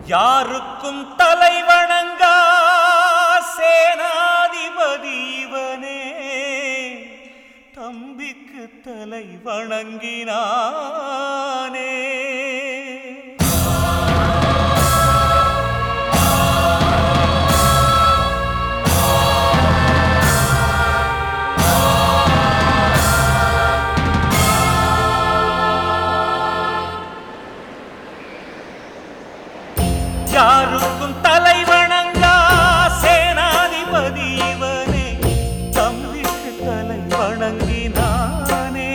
யாருக்கும் தலை வணங்கா சேனாதிபதி இவனே தம்பிக்கு தலை வணங்கினானே யாருக்கும் தலை வணங்கா சேனாதிபதி இவனே தம்பிக்கு தலை வணங்கினானே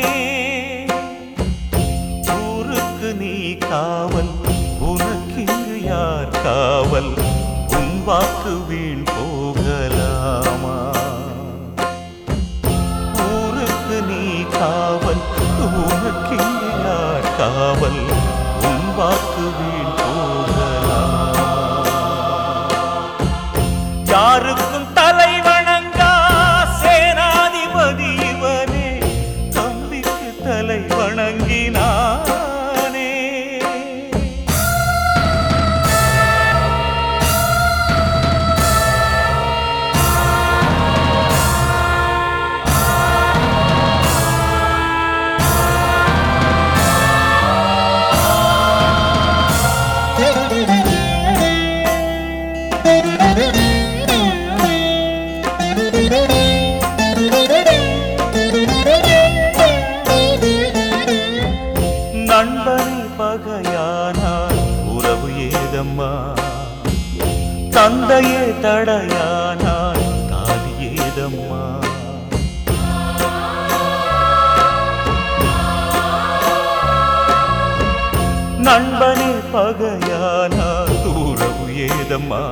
ஊருக்கு நீ காவல் உனக்கிங்கு யார் காவல் உன் வாக்கு வீண் போகலாமா ஊருக்கு நீ காவல் உனக்கிங்கு யார் காவல் உன் வாக்கு வீண் போகலாமா யாருக்கும் தலை வணங்கா சேனாதிபதி இவனே தம்பிக்கு தலை வணங்கினானே நண்பனை பகையானால் உறவு ஏதம்மா தந்தையே தடையானால் தாலி ஏதம்மா நண்பனே பகையானால் உறவு ஏதம்மா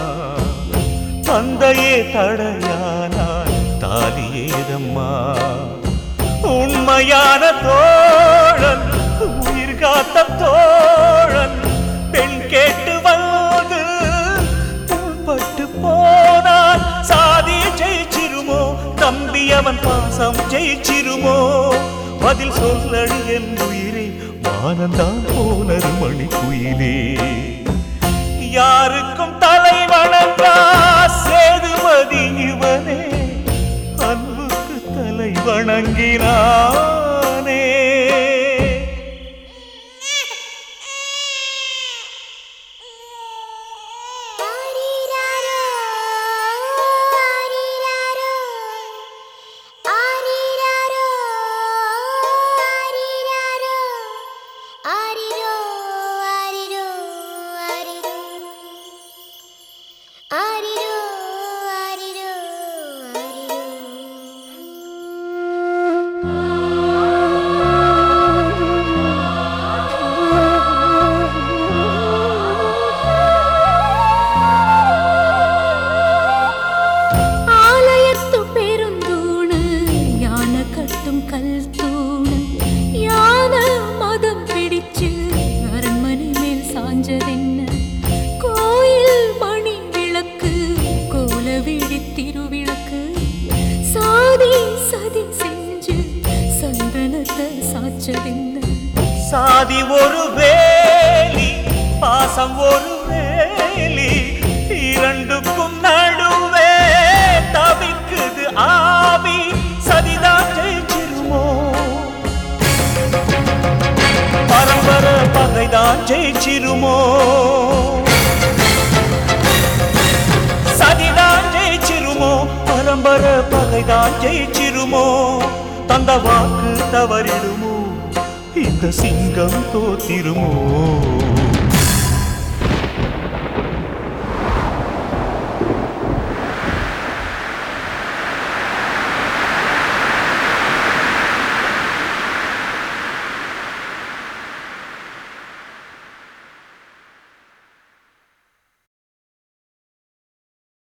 தந்தையே தடையானால் தாலி ஏதம்மா உண்மையான தோழன் உயிர் காத்த தோழன் பெண் கேட்டு வந்து புண்பட்டு போனால் சாதி ஜெயிச்சிருமோ தம்பி அவன் பாசம் ஜெயிச்சிருமோ பதில் சொல்லடி என் உயிரே வானந்தான் போனது மணி குயிலே யாருக்கும் தலை வணங்கா சேதுமதி இவனே அன்புக்கு தலை வணங்கினானே ஆரிராரோ ஆரிராரோ ஆரிராரோ ஆரிராரோ ஆரிரோ ஆரிரோ ஆரிரோ ஆரிரோ ஆரிரோ ആലയത്തു പെരുന്തൂണ് യാന കട്ടും കൽത്തൂണ് യാന മതം പിടിച്ച് അരൺമണി മേൽ സാഞ്ചതെന്ന കോയിൽ മണി വിളക്ക് കോലവിഴി തിരുവിളക്ക് സാതി സതി செஞ்சு சந்தனத்தை சாச்சதென்ன சாதி ஒரு வேலி பாசம் ஒரு வேலி இரண்டுக்கும் நடுவே தவிக்குது ஆவி சதிதான் ஜெயிச்சிருமோ பரம்பர பகைதான் ஜெயிச்சிருமோ சதிதான் ஜெயிச்சிருமோ பரம்பர பகைதான் ஜெயிச்சிருமோ தந்த வாக்கு தவறிடுமோ இந்த சிங்கம் தோத்திருமோ